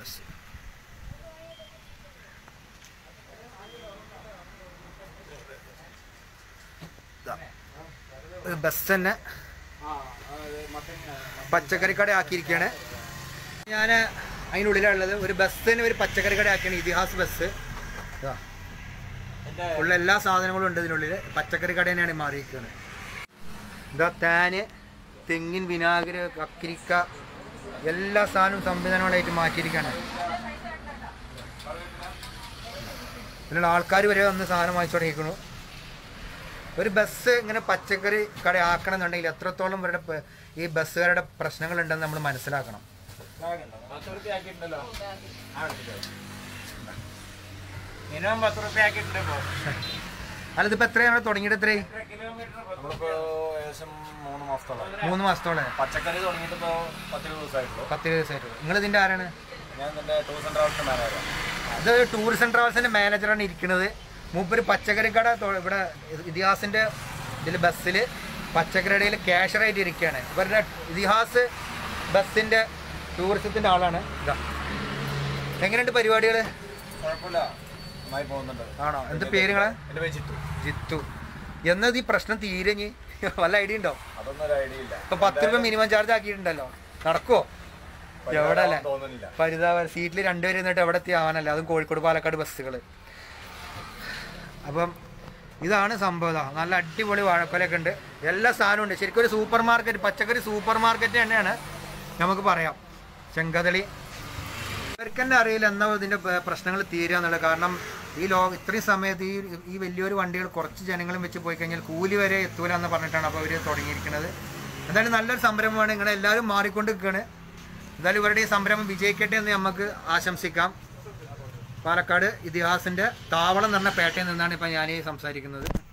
Bus ഇതാ. ഒരു bus തന്നെ പച്ചക്കറി കട ആക്കിയിരിക്കുകയാണ് ഞാൻ അതിനുള്ളിലുള്ളത് ഒരു ബസ്സിന് ഒരു പച്ചക്കറി കട ആക്കിയാണ് ഇതിഹാസ് ബസ് ഇതാ. ഉള്ള എല്ലാ സാധനങ്ങളും ഉണ്ട് ഇതിനുള്ളിൽ പച്ചക്കറി കട തന്നെയാണ് മാറിയിരിക്കുന്നത് ഇതാ താന് തെങ്ങിൻ വിനാഗിരി കക്കിരിക്ക എല്ലാ സാധനവും സംവിധാനങ്ങളായിട്ട് മാറ്റിയിരിക്കുകയാണ് ഇതിനുള്ള ആൾക്കാർ വരെ വന്ന് സാധനം വാങ്ങിച്ചു തുടങ്ങിയിരിക്കുന്നു ഒരു ബസ് ഇങ്ങനെ പച്ചക്കറി കട ആക്കണം എന്നുണ്ടെങ്കിൽ എത്രത്തോളം ഇവരുടെ പ- ഈ ബസ്സുകാരുടെ പ്രശ്നങ്ങളുണ്ടെന്ന് നമ്മൾ മനസ്സിലാക്കണം പത്ത് റുപ്യ ആക്കിയിട്ടുണ്ടല്ലോ മിനിമം പത്ത് റുപ്യ ആക്കിയിട്ടുണ്ട് ഇപ്പൊ അല്ല ഇതിപ്പോൾ എത്രയാണ് തുടങ്ങിയിട്ട് എത്രയായി നമ്മളിപ്പോ ഏകദേശം മൂന്ന് മാസത്തോളം മൂന്ന് മാസത്തോളം പച്ചക്കറി തുടങ്ങിയിട്ട് ഇപ്പോ പത്ത് ദിവസമായിട്ടുള്ളൂ പത്ത് ദിവസമായിട്ട് നിങ്ങൾ ഇതിൻ്റെ ആരാണ് ഞാൻ ഇതിന്റെ ടൂർസ് ആൻഡ് ട്രാവൽസിന്റെ മാനേജറാണ് അത് ടൂറിസം ട്രാവൽസിൻ്റെ മാനേജറാണ് ഇരിക്കുന്നത് മൂപ്പര് പച്ചക്കറി കട തൊ- ഇവിടെ ഇതിഹാസിൻ്റെ ഇതിൽ ബസ്സിൽ പച്ചക്കറി കടയിൽ ക്യാഷറായിട്ട് ഇരിക്കുകയാണ് ഇവരുടെ ഇതിഹാസ് ബസ്സിൻ്റെ ടൂറിസത്തിൻ്റെ ആളാണ് ഇതാ എങ്ങനെയുണ്ട് പരിപാടികൾ കുഴപ്പമില്ല നന്നായി പോകുന്നുണ്ട് ആണോ എന്ത് പേരുങ്ങളെ എന്റെ പേര് ചിത്തു ജിത്തു എന്നത് ഈ പ്രശ്നം തീരഞ്ഞ് വല്ല ഐഡിയ ഉണ്ടോ അതൊന്നും ഒരു ഐഡിയ ഇല്ല ഇപ്പൊ പത്ത് രൂപ മിനിമം ചാർജ് ആക്കിയിട്ടുണ്ടല്ലോ നടക്കുവോ എവിടെ അല്ലേ പരിഹാരം തോന്നുന്നില്ല പരിതാപ സീറ്റിൽ രണ്ടുപേരും ഇരുന്നിട്ട് എവിടെ എത്തിയാവാനല്ല അതും കോഴിക്കോട് പാലക്കാട് ബസ്സുകൾ അപ്പം ഇതാണ് സംഭവം ഇതാ. നല്ല അടിപൊളി വാഴക്കൊലയൊക്കെ ഉണ്ട് എല്ലാ സാധനവും ഉണ്ട് ശരിക്കും ഒരു സൂപ്പർ മാർക്കറ്റ് പച്ചക്കറി സൂപ്പർ മാർക്കറ്റ് തന്നെയാണ് നമുക്ക് പറയാം ചെങ്കതളി ഇവർക്ക് തന്നെ അറിയില്ല എന്നാ ഇതിൻ്റെ പ്രശ്നങ്ങൾ തീരുക എന്നുള്ളത് കാരണം ഈ ലോ ഇത്രയും സമയത്ത് ഈ ഈ വലിയൊരു വണ്ടികൾ കുറച്ച് ജനങ്ങളും വെച്ച് പോയി കഴിഞ്ഞാൽ കൂലി വരെ എത്തൂല എന്ന് പറഞ്ഞിട്ടാണ് അപ്പോൾ അവർ തുടങ്ങിയിരിക്കുന്നത് എന്തായാലും നല്ലൊരു സംരംഭമാണ് നിങ്ങളെ എല്ലാവരും മാറിക്കൊണ്ട് നിൽക്കുകയാണ് എന്തായാലും ഇവരുടെ ഈ സംരംഭം വിജയിക്കട്ടെ എന്ന് നമുക്ക് ആശംസിക്കാം പാലക്കാട് ഇതിഹാസിൻ്റെ താവളം എന്ന് പറഞ്ഞ പേട്ടയിൽ നിന്നാണ് ഇപ്പം ഞാൻ ഈ സംസാരിക്കുന്നത്